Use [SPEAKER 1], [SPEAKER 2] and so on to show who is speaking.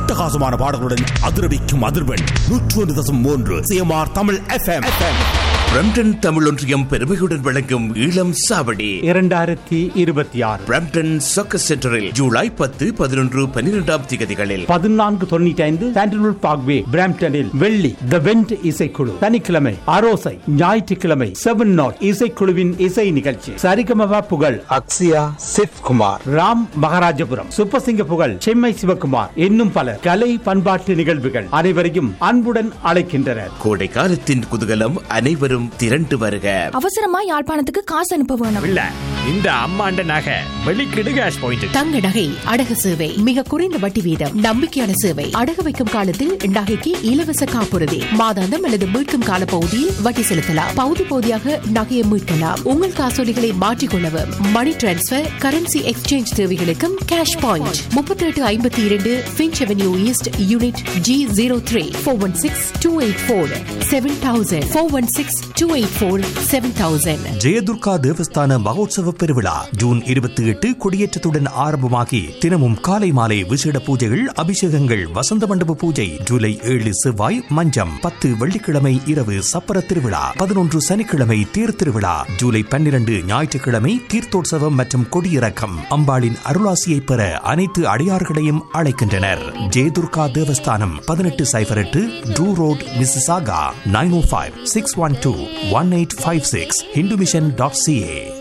[SPEAKER 1] அட்டகாசமான பாடல்களுடன் அதிரவிக்கும் அதிர்வெண் நூற்று ஒன்று தசம் மூன்று CMR Tamil FM
[SPEAKER 2] Brampton Tamil ஒன்றியம் பெருமையுடன் வழங்கும் இளம் சாவடி
[SPEAKER 3] இரண்டாயிரத்தி இருபத்தி ஆறு
[SPEAKER 2] பிரம்டன் சொக்கர் சென்டரில் ஜூலை பத்து பதினொன்று பன்னிரெண்டாம் திகதிகளில்
[SPEAKER 3] பதினான்கு தொண்ணூற்றி ஐந்து சாண்டல்வுட் பார்க்வே பிராம்டனில் வெள்ளி த வெண்ட் இசைக்குழு சனிக்கிழமை அரோசை ஞாயிற்றுக்கிழமை செவன் நாட் இசைக்குழுவின் இசை நிகழ்ச்சி சரிகமபா புகழ்
[SPEAKER 4] அக்ஸியா சித் குமார்
[SPEAKER 3] ராம் மகாராஜபுரம் சுப்பசிங்க புகழ் செம்மை சிவகுமார் இன்னும் பலர் கலை பண்பாட்டு நிகழ்வுகள் அனைவரையும் அன்புடன் அழைக்கின்றனர்
[SPEAKER 2] கோடை காலத்தின் குதூகலம் அனைவரும் திரண்டு வருக
[SPEAKER 5] அவசரமா யாழ்ப்பாணத்துக்கு காசு அனுப்ப வேணும்
[SPEAKER 6] இல்ல இந்த அம்மாண்ட நகை வெளிக்கிடு கேஷ் பாயிண்ட்
[SPEAKER 7] தங்க நகை அடகு சேவை மிக குறைந்த வட்டி வீதம் நம்பிக்கையான சேவை அடகு வைக்கும் காலத்தில் நகைக்கு இலவச காப்புறுதி மாதாந்தம் அல்லது மீட்கும் கால பகுதியில் வட்டி செலுத்தலாம் பகுதி பகுதியாக நகையை மீட்கலாம் உங்கள் காசோலிகளை மாற்றிக்கொள்ளவும் மணி டிரான்ஸ்பர் கரன்சி எக்ஸ்சேஞ்ச் தேவைகளுக்கும் கேஷ் பாயிண்ட் முப்பத்தி எட்டு ஐம்பத்தி இரண்டு Finch avenue east unit G zero three four one six two eight four seven thousand four one six two eight four seven thousand
[SPEAKER 8] Jayadurga தேவஸ்தான மகோத்சவ பெருவிழா ஜூன் இருபத்தி எட்டு கொடியேற்றத்துடன் ஆரம்பமாகி தினமும் காலை மாலை விசேட பூஜைகள் அபிஷேகங்கள் வசந்த மண்டப பூஜை ஜூலை ஏழு செவ்வாய் மஞ்சம் பத்து வெள்ளிக்கிழமை இரவு சப்பர திருவிழா பதினொன்று சனிக்கிழமை தேர் திருவிழா ஜூலை பன்னிரண்டு ஞாயிற்றுக்கிழமை தீர்த்தோற்சவம் மற்றும் கொடியிறக்கம் அம்பாளின் அருளாசியை பெற அனைத்து அடியார்களையும் அழைக்கின்றனர் ஜெயதுர்கா தேவஸ்தானம் பதினெட்டு சைபர் எட்டு Drew road Mississauga nine O five six one two one eight five six Hindu mission dot CA